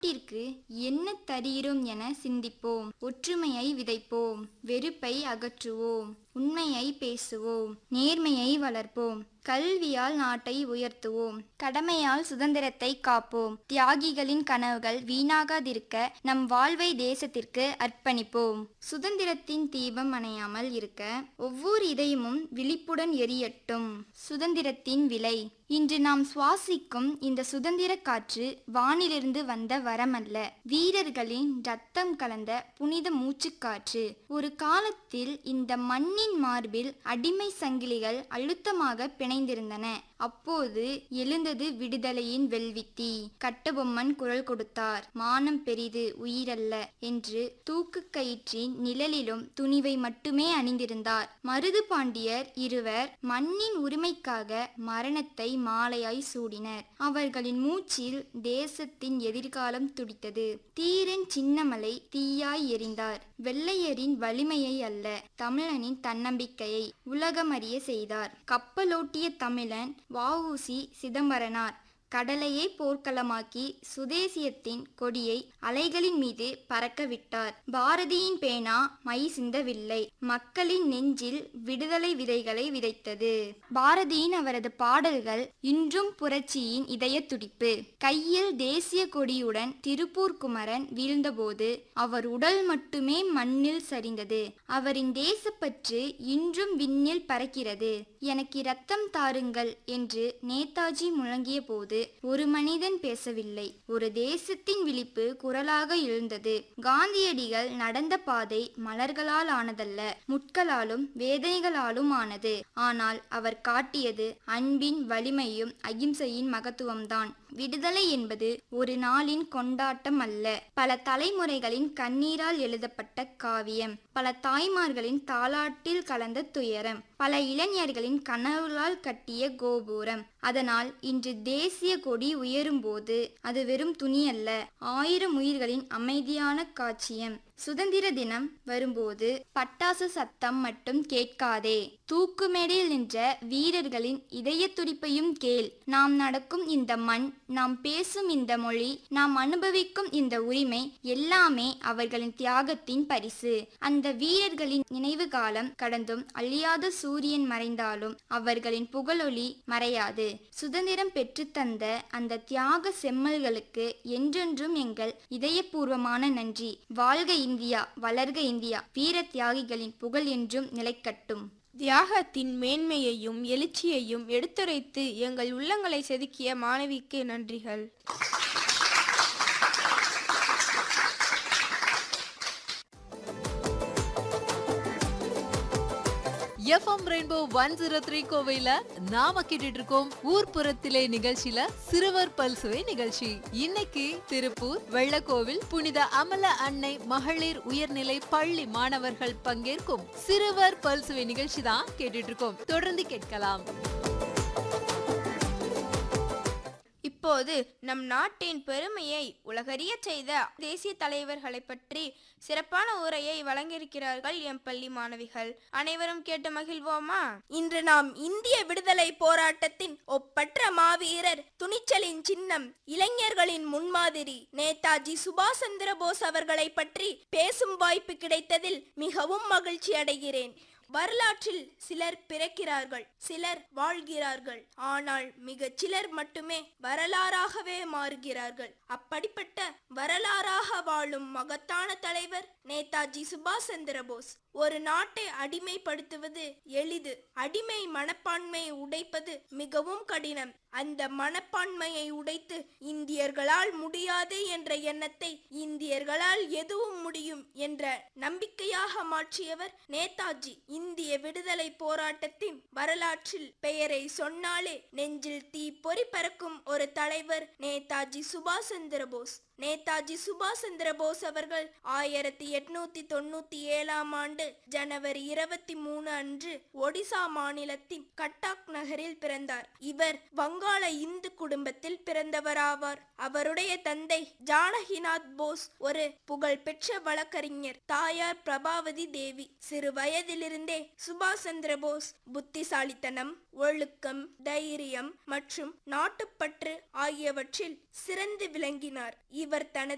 நாட்டிற்கு என்ன தருகிறோம் என சிந்திப்போம் ஒற்றுமையை விதைப்போம் வெறுப்பை அகற்றுவோம் உண்மையை பேசுவோம் நேர்மையை வளர்ப்போம் கல்வியால் நாட்டை உயர்த்துவோம் கடமையால் சுதந்திரத்தை காப்போம் தியாகிகளின் கனவுகள் வீணாகாதிருக்க நம் வாழ்வை தேசத்திற்கு அர்ப்பணிப்போம் சுதந்திரத்தின் தீபம் அணையாமல் இருக்க ஒவ்வொரு இதயமும் விழிப்புடன் எரியட்டும் சுதந்திரத்தின் விலை இன்று நாம் சுவாசிக்கும் இந்த சுதந்திர காற்று வானிலிருந்து வந்த வரமல்ல வீரர்களின் ரத்தம் கலந்த புனித மூச்சுக்காற்று ஒரு காலத்தில் இந்த மண்ணின் மார்பில் அடிமை சங்கிலிகள் அழுத்தமாக பிணைந்திருந்தன அப்போது எழுந்தது விடுதலையின் வெல்வித்தி கட்டபொம்மன் குரல் கொடுத்தார் மானம் பெரிது உயிரல்ல என்று தூக்கு கயிற்றின் நிழலிலும் துணிவை மட்டுமே அணிந்திருந்தார் மருது பாண்டியர் இருவர் மண்ணின் உரிமைக்காக மரணத்தை மாலையாய் சூடினர் அவர்களின் மூச்சில் தேசத்தின் எதிர்காலம் துடித்தது தீரன் சின்னமலை தீயாய் எரிந்தார் வெள்ளையரின் வலிமையை அல்ல தமிழனின் தன்னம்பிக்கையை உலகமறிய செய்தார் கப்பலோட்டிய தமிழன் வஉசி சிதம்பரனார் கடலையே போர்க்களமாக்கி சுதேசியத்தின் கொடியை அலைகளின் மீது பறக்க விட்டார் பாரதியின் பேனா மை சிந்தவில்லை மக்களின் நெஞ்சில் விடுதலை விதைகளை விதைத்தது பாரதியின் அவரது பாடல்கள் இன்றும் புரட்சியின் இதய துடிப்பு கையில் தேசிய கொடியுடன் திருப்பூர் குமரன் வீழ்ந்தபோது அவர் உடல் மட்டுமே மண்ணில் சரிந்தது அவரின் தேசப்பற்று இன்றும் விண்ணில் பறக்கிறது எனக்கு ரத்தம் தாருங்கள் என்று நேதாஜி முழங்கிய போது ஒரு மனிதன் பேசவில்லை ஒரு தேசத்தின் விழிப்பு குரலாக எழுந்தது காந்தியடிகள் நடந்த பாதை மலர்களால் ஆனதல்ல முட்களாலும் வேதனைகளாலும் ஆனது ஆனால் அவர் காட்டியது அன்பின் வலிமையும் அகிம்சையின் மகத்துவம்தான் விடுதலை என்பது ஒரு நாளின் கொண்டாட்டம் அல்ல பல தலைமுறைகளின் கண்ணீரால் எழுதப்பட்ட காவியம் பல தாய்மார்களின் தாலாட்டில் கலந்த துயரம் பல இளைஞர்களின் கனவுகளால் கட்டிய கோபுரம் அதனால் இன்று தேசிய கொடி உயரும்போது அது வெறும் துணி அல்ல ஆயிரம் உயிர்களின் அமைதியான காட்சியம் சுதந்திர தினம் வரும்போது பட்டாசு சத்தம் மட்டும் கேட்காதே தூக்குமேடையில் நின்ற வீரர்களின் இதய துடிப்பையும் கேள் நாம் நடக்கும் இந்த மண் நாம் பேசும் இந்த மொழி நாம் அனுபவிக்கும் இந்த உரிமை எல்லாமே அவர்களின் தியாகத்தின் பரிசு அந்த வீரர்களின் நினைவு காலம் கடந்தும் அழியாத சூரியன் மறைந்தாலும் அவர்களின் புகழொளி மறையாது சுதந்திரம் பெற்றுத்தந்த அந்த தியாக செம்மல்களுக்கு என்றென்றும் எங்கள் இதயபூர்வமான நன்றி வாழ்க இந்தியா வளர்க இந்தியா வீர தியாகிகளின் புகழ் என்றும் நிலைக்கட்டும் தியாகத்தின் மேன்மையையும் எழுச்சியையும் எடுத்துரைத்து எங்கள் உள்ளங்களை செதுக்கிய மாணவிக்கு நன்றிகள் FM Rainbow one zero three கோவையில நாம கேட்டுட்டு இருக்கோம் ஊர்ப்புறத்திலே நிகழ்ச்சியில சிறுவர் பல்சுவை நிகழ்ச்சி இன்னைக்கு திருப்பூர் வெள்ளக்கோவில் புனித அமல அன்னை மகளிர் உயர்நிலை பள்ளி மாணவர்கள் பங்கேற்கும் சிறுவர் பல்சுவை நிகழ்ச்சி தான் கேட்டுட்டு இருக்கோம் தொடர்ந்து கேட்கலாம் இப்போது நம் நாட்டின் பெருமையை உலகறிய செய்த தேசிய தலைவர்களை பற்றி சிறப்பான உரையை வழங்கியிருக்கிறார்கள் எம் பள்ளி மாணவிகள் அனைவரும் கேட்டு மகிழ்வோமா இன்று நாம் இந்திய விடுதலை போராட்டத்தின் ஒப்பற்ற மாவீரர் துணிச்சலின் சின்னம் இளைஞர்களின் முன்மாதிரி நேதாஜி சுபாஷ் சந்திர போஸ் அவர்களை பற்றி பேசும் வாய்ப்பு கிடைத்ததில் மிகவும் மகிழ்ச்சி அடைகிறேன் வரலாற்றில் சிலர் பிறக்கிறார்கள் சிலர் வாழ்கிறார்கள் ஆனால் மிகச் சிலர் மட்டுமே வரலாறாகவே மாறுகிறார்கள் அப்படிப்பட்ட வரலாறாக வாழும் மகத்தான தலைவர் நேதாஜி சுபாஷ் சந்திர போஸ் ஒரு நாட்டை அடிமைப்படுத்துவது எளிது அடிமை மனப்பான்மையை உடைப்பது மிகவும் கடினம் அந்த மனப்பான்மையை உடைத்து இந்தியர்களால் முடியாது என்ற எண்ணத்தை இந்தியர்களால் எதுவும் முடியும் என்ற நம்பிக்கையாக மாற்றியவர் நேதாஜி இந்திய விடுதலை போராட்டத்தின் வரலாற்றில் பெயரை சொன்னாலே நெஞ்சில் தீ பொறி பறக்கும் ஒரு தலைவர் நேதாஜி சுபாஷ் சந்திர போஸ் நேதாஜி சுபாஷ் சந்திர போஸ் அவர்கள் ஆயிரத்தி எட்நூத்தி தொண்ணூத்தி ஏழாம் ஆண்டு ஜனவரி இருபத்தி மூணு அன்று ஒடிசா மாநிலத்தின் கட்டாக் நகரில் பிறந்தார் இவர் வங்காள இந்து குடும்பத்தில் பிறந்தவராவார் அவருடைய தந்தை ஜானகிநாத் போஸ் ஒரு புகழ்பெற்ற வழக்கறிஞர் தாயார் பிரபாவதி தேவி சிறு வயதிலிருந்தே சுபாஷ் சந்திர போஸ் புத்திசாலித்தனம் ஒழுக்கம் தைரியம் மற்றும் நாட்டுப்பற்று ஆகியவற்றில் சிறந்து விளங்கினார் இவர் தனது